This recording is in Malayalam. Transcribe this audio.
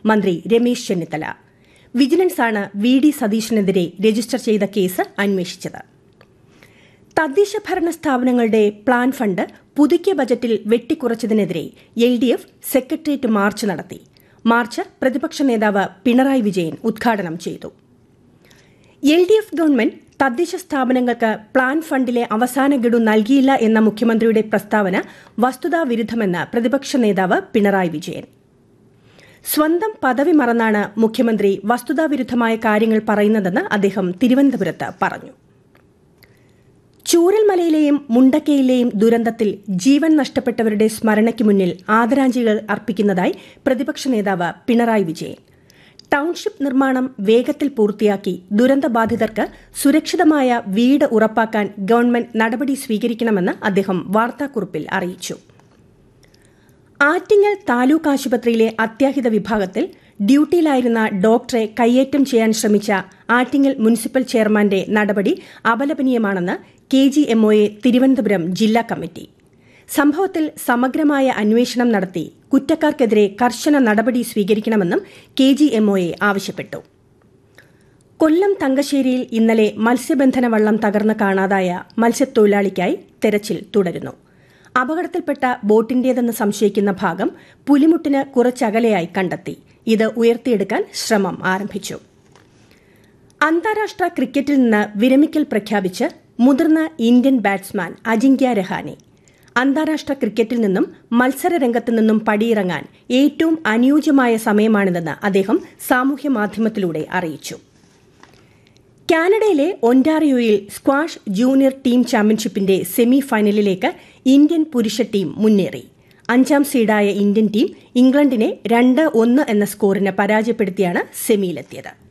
മന്ത്രി രമേശ് ചെന്നിത്തല വിജിലൻസാണ് വി ഡി സതീശനെതിരെ രജിസ്റ്റർ ചെയ്ത കേസ് അന്വേഷിച്ചത് തദ്ദേശ ഭരണ സ്ഥാപനങ്ങളുടെ പ്ലാൻ ഫണ്ട് പുതുക്കിയ ബജറ്റിൽ വെട്ടിക്കുറച്ചതിനെതിരെ L D F secretariat march നടത്തി മാർച്ച് പ്രതിപക്ഷ നേതാവ് പിണറായി വിജയൻ ഉദ്ഘാടനം ചെയ്തു എൽ ഡി എഫ് ഗവൺമെന്റ് തദ്ദേശ സ്ഥാപനങ്ങൾക്ക് പ്ലാൻ ഫണ്ടിലെ അവസാന ഗഡു നൽകിയില്ല എന്ന മുഖ്യമന്ത്രിയുടെ പ്രസ്താവന വസ്തുതാവിരുദ്ധമെന്ന് പ്രതിപക്ഷ നേതാവ് പിണറായി വിജയൻ സ്വന്തം പദവി മറന്നാണ് മുഖ്യമന്ത്രി വസ്തുതാവിരുദ്ധമായ കാര്യങ്ങൾ പറയുന്നതെന്ന് അദ്ദേഹം തിരുവനന്തപുരത്ത് പറഞ്ഞു ചൂരൽമലയിലെയും മുണ്ടക്കയിലെയും ദുരന്തത്തിൽ ജീവൻ നഷ്ടപ്പെട്ടവരുടെ സ്മരണയ്ക്ക് മുന്നിൽ ആദരാഞ്ജലികൾ അർപ്പിക്കുന്നതായി പ്രതിപക്ഷ നേതാവ് പിണറായി വിജയൻ ടൌൺഷിപ്പ് നിർമ്മാണം വേഗത്തിൽ പൂർത്തിയാക്കി ദുരന്തബാധിതർക്ക് സുരക്ഷിതമായ വീട് ഉറപ്പാക്കാൻ ഗവൺമെന്റ് നടപടി സ്വീകരിക്കണമെന്ന് അദ്ദേഹം വാർത്താക്കുറിപ്പിൽ അറിയിച്ചു ആറ്റിങ്ങൽ താലൂക്ക് ആശുപത്രിയിലെ അത്യാഹിത വിഭാഗത്തിൽ ഡ്യൂട്ടിയിലായിരുന്ന ഡോക്ടറെ കയ്യേറ്റം ചെയ്യാൻ ശ്രമിച്ച ആറ്റിങ്ങൽ മുനിസിപ്പൽ ചെയർമാന്റെ നടപടി അപലപനീയമാണെന്ന് കെ ജി എംഒയെ തിരുവനന്തപുരം ജില്ലാ കമ്മിറ്റി സംഭവത്തിൽ സമഗ്രമായ അന്വേഷണം നടത്തി കുറ്റക്കാർക്കെതിരെ കർശന നടപടി സ്വീകരിക്കണമെന്നും കെ ജി എംഒയെ ആവശ്യപ്പെട്ടു കൊല്ലം തങ്കശ്ശേരിയിൽ ഇന്നലെ മത്സ്യബന്ധന വള്ളം തകർന്ന് കാണാതായ മത്സ്യത്തൊഴിലാളിക്കായി തെരച്ചിൽ തുടരുന്നു അപകടത്തിൽപ്പെട്ട ബോട്ടിന്റേതെന്ന് സംശയിക്കുന്ന ഭാഗം പുലിമുട്ടിന് കുറച്ചകലെയായി കണ്ടെത്തി ഇത് ഉയർത്തിയെടുക്കാൻ ശ്രമം ആരംഭിച്ചു അന്താരാഷ്ട്ര ക്രിക്കറ്റിൽ നിന്ന് വിരമിക്കൽ പ്രഖ്യാപിച്ച് മുതിർന്ന ഇന്ത്യൻ ബാറ്റ്സ്മാൻ അജിങ്ക്യ രഹാനെ അന്താരാഷ്ട്ര ക്രിക്കറ്റിൽ നിന്നും മത്സരരംഗത്ത് നിന്നും പടിയിറങ്ങാൻ ഏറ്റവും അനുയോജ്യമായ സമയമാണിതെന്ന് അദ്ദേഹം സാമൂഹ്യ മാധ്യമത്തിലൂടെ അറിയിച്ചു കാനഡയിലെ ഒൻറ്റാറിയോയിൽ സ്ക്വാഷ് ജൂനിയർ ടീം ചാമ്പ്യൻഷിപ്പിന്റെ സെമി ഫൈനലിലേക്ക് ഇന്ത്യൻ പുരുഷ ടീം മുന്നേറി അഞ്ചാം സീഡായ ഇന്ത്യൻ ടീം ഇംഗ്ലണ്ടിനെ രണ്ട് ഒന്ന് എന്ന സ്കോറിന് പരാജയപ്പെടുത്തിയാണ് സെമിയിലെത്തിയത്